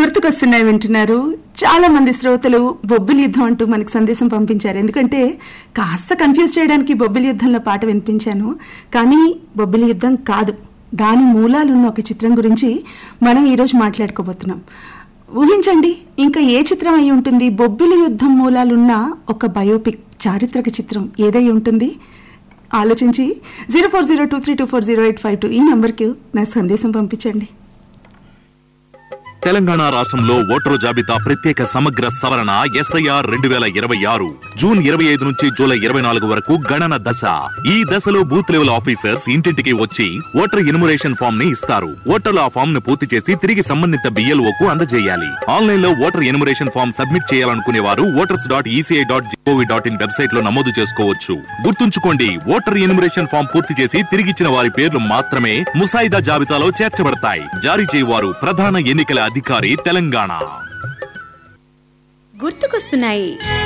గుర్తుకొస్తున్నాయి వింటున్నారు చాలా మంది శ్రోతలు బొబ్బిలి యుద్ధం అంటూ మనకి సందేశం పంపించారు ఎందుకంటే కాస్త కన్ఫ్యూజ్ చేయడానికి బొబ్బిలి యుద్ధంలో పాట వినిపించాను కానీ బొబ్బిలి యుద్ధం కాదు దాని మూలాలున్న ఒక చిత్రం గురించి మనం ఈరోజు మాట్లాడుకోబోతున్నాం ఊహించండి ఇంకా ఏ చిత్రం అయి ఉంటుంది బొబ్బిలి యుద్ధం మూలాలున్న ఒక బయోపిక్ చారిత్రక చిత్రం ఏదై ఉంటుంది ఆలోచించి zero four zero two three two four zero eight five two ఈ నంబర్కి నా సందేశం పంపించండి తెలంగాణ రాష్ట్రంలో ఓటరు జాబితా ప్రత్యేక సమగ్ర సవరణ ఎస్ఐఆర్ రెండు వేల ఇరవై ఆరు జూన్ ఇరవై ఐదు నుంచి జూలై ఇరవై నాలుగు వరకు గణన దశ ఈ దశలో బూత్ లెవెల్ ఆఫీసర్స్ ఇంటింటికి వచ్చి ఓటర్ ఎన్యుమరేషన్ ఫామ్ ని ఇస్తారు ఓటర్లు ఆ ఫామ్ ను పూర్తి చేసి తిరిగి సంబంధిత బిఎల్ఓ కు అందజేయాలి ఆన్లైన్ లో ఓటర్ ఎన్యుమరేషన్ ఫామ్ సబ్మిట్ చేయాలనుకునే వారు voters dot ECI dot GOV dot in website లో నమోదు చేసుకోవచ్చు గుర్తుంచుకోండి ఓటర్ ఎన్యుమరేషన్ ఫామ్ పూర్తి చేసి తిరిగిచ్చిన వారి పేర్లు మాత్రమే ముసాయిదా జాబితాలో చేర్చబడతాయి జారీ చేయవారు ప్రధాన ఎన్నికల అధికారి తెలంగాణ గుర్తుకొస్తున్నాయి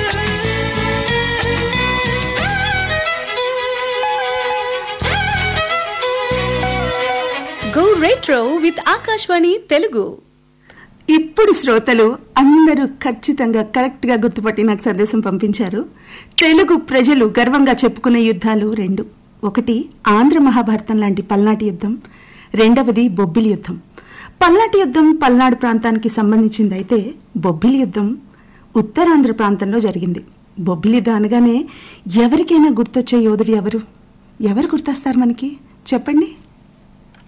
go retro with Akashvani Telugu ఇప్పుడు శ్రోతలు అందరూ ఖచ్చితంగా కరెక్ట్ గా గుర్తుపట్టి నాకు సందేశం పంపించారు తెలుగు ప్రజలు గర్వంగా చెప్పుకునే యుద్ధాలు రెండు ఒకటి ఆంధ్ర మహాభారతం లాంటి పల్నాటి యుద్ధం రెండవది బొబ్బిలి యుద్ధం పల్నాటి యుద్ధం పల్నాడు ప్రాంతానికి సంబంధించింది అయితే బొబ్బిలి యుద్ధం ఉత్తరాంధ్ర ప్రాంతంలో జరిగింది బొబ్బిలి యుద్ధం అనగానే ఎవరికైనా గుర్తొచ్చే యోధుడు ఎవరు ఎవరు గుర్తొస్తారు మనకి చెప్పండి